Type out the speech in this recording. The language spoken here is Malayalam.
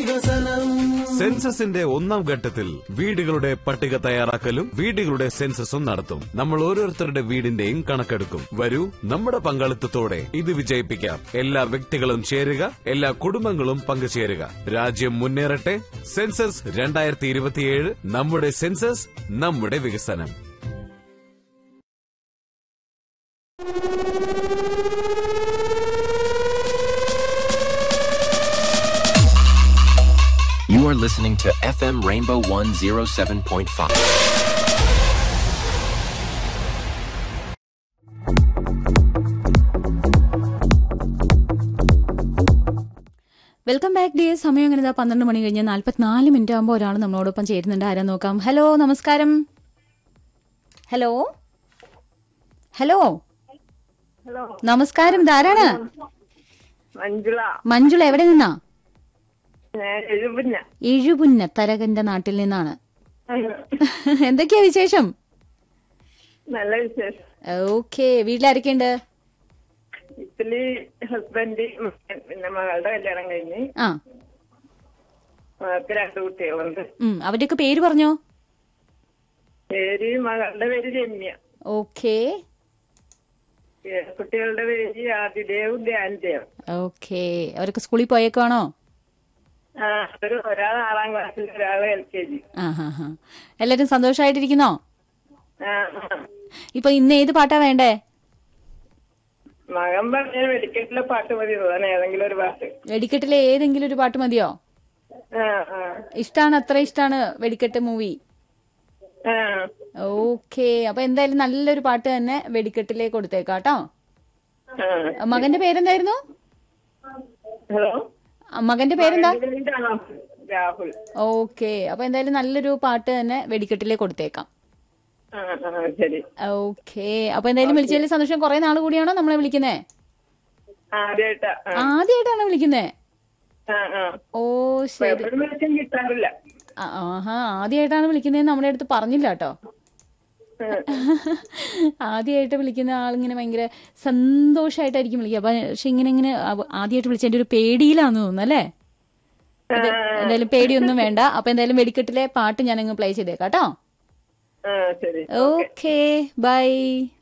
വികസനം സെൻസസിന്റെ ഒന്നാം ഘട്ടത്തിൽ വീടുകളുടെ പട്ടിക തയ്യാറാക്കലും വീടുകളുടെ സെൻസസും നടത്തും നമ്മൾ ഓരോരുത്തരുടെ വീടിന്റെയും കണക്കെടുക്കും വരൂ നമ്മുടെ പങ്കാളിത്തത്തോടെ ഇത് വിജയിപ്പിക്കാം എല്ലാ വ്യക്തികളും ചേരുക എല്ലാ കുടുംബങ്ങളും പങ്കുചേരുക രാജ്യം മുന്നേറട്ടെ സെൻസസ് രണ്ടായിരത്തി ഇരുപത്തിയേഴ് നമ്മുടെ സെൻസസ് നമ്മുടെ വികസനം You are listening to FM Rainbow 107.5. Welcome back day സമയം അങ്ങനെ ഇതാ പന്ത്രണ്ട് മണി കഴിഞ്ഞ് നാല്പത്തിനാല് മിനിറ്റ് ആകുമ്പോൾ ഒരാൾ നമ്മളോടൊപ്പം ചേരുന്നുണ്ട് ആരാ നോക്കാം ഹലോ നമസ്കാരം ഹലോ ഹലോ ഹലോ നമസ്കാരം ഇതാരാണ് മഞ്ജുള മഞ്ജുള എവിടെ നിന്നാ ഞാൻ എഴുപുഞ്ഞ എഴുപുന്ന തരകന്റെ നാട്ടിൽ നിന്നാണ് എന്തൊക്കെയാ വിശേഷം നല്ല വിശേഷം ഓക്കെ വീട്ടിലാരൊക്കെയുണ്ട് ഇറ്റലി ഹസ്ബൻഡ് മകൻ, പിന്നെ മകളുടെ കല്യാണം കഴിഞ്ഞ് ആ മകൾക്ക് രണ്ട് കുട്ടികളുണ്ട് ഉം അവരുടെയൊക്കെ പേര് പറഞ്ഞോ പേര് മകളുടെ പേര് രമ്യ ഓക്കെ ഏ, കുട്ടികളുടെ പേര് ആദിദേവ് ധ്യാൻദേവ് ഓക്കെ അവരൊക്കെ സ്കൂളിൽ പോയേക്കുവാണോ ആ ഒരു ഒരാൾ ആറാം ക്ലാസ്സിൽ ഒരാൾ എൽ കെ ജി ആ ഹാ ഹാ എല്ലാരും സന്തോഷമായിട്ടിരിക്കുന്നോ ആ ഇപ്പൊ ഇന്ന് ഏത് പാട്ടാ വേണ്ടേ മകൻ പറഞ്ഞ വെടിക്കെട്ടിലെ പാട്ട് മതി തോന്നാൻ ഏതെങ്കിലും ഒരു പാട്ട് വെടിക്കെട്ടിലെ ഏതെങ്കിലും ഒരു പാട്ട് മതിയോ ആ ആ ഇഷ്ടാണ് അത്ര ഇഷ്ടാണ് വെടിക്കെട്ട് മൂവി ആ ഓക്കെ അപ്പൊ എന്തായാലും നല്ലൊരു പാട്ട് തന്നെ വെടിക്കെട്ടിലേക്ക് കൊടുത്തേക്കാം കേട്ടോ ആ മകന്റെ പേരെന്തായിരുന്നു ഹലോ ആ, മകന്റെ പേരെന്താ രാഹുൽ. രാഹുൽ ഓക്കെ അപ്പൊ എന്തായാലും നല്ലൊരു പാട്ട് തന്നെ വെടിക്കെട്ടിലേക്ക് കൊടുത്തേക്കാം ആ ആ ശരി ഓക്കെ അപ്പൊ എന്തായാലും വിളിച്ചതിൽ സന്തോഷം കുറെ നാൾ കൂടിയാണോ നമ്മളെ വിളിക്കുന്നേ ആദ്യമായിട്ടാ ആ ആദ്യമായിട്ടാണ് വിളിക്കുന്നേ ആ ആ ഓ ശരി എപ്പോഴും വിളിച്ചും കിട്ടാറില്ല ആ, ആഹാ ആദ്യമായിട്ടാണ് വിളിക്കുന്നതെന്ന് നമ്മുടെ അടുത്ത് പറഞ്ഞില്ല കേട്ടോ ആദ്യമായിട്ട് വിളിക്കുന്ന ആളിങ്ങനെ ഭയങ്കര സന്തോഷമായിട്ടായിരിക്കും വിളിക്കുക അപ്പൊ പക്ഷെ ഇങ്ങനെ ഇങ്ങനെ അവ- ആദ്യമായിട്ട് വിളിച്ചതിന്റെ ഒരു പേടിയിലാന്ന് തോന്നുന്നു അല്ലേ അത് എന്തായാലും പേടിയൊന്നും വേണ്ട അപ്പൊ എന്തായാലും വെടിക്കെട്ടിലെ പാട്ട് ഞാൻ അങ്ങ് പ്ലേ ചെയ്തേക്കാം കേട്ടോ ആ ശരി ഓക്കെ ബൈ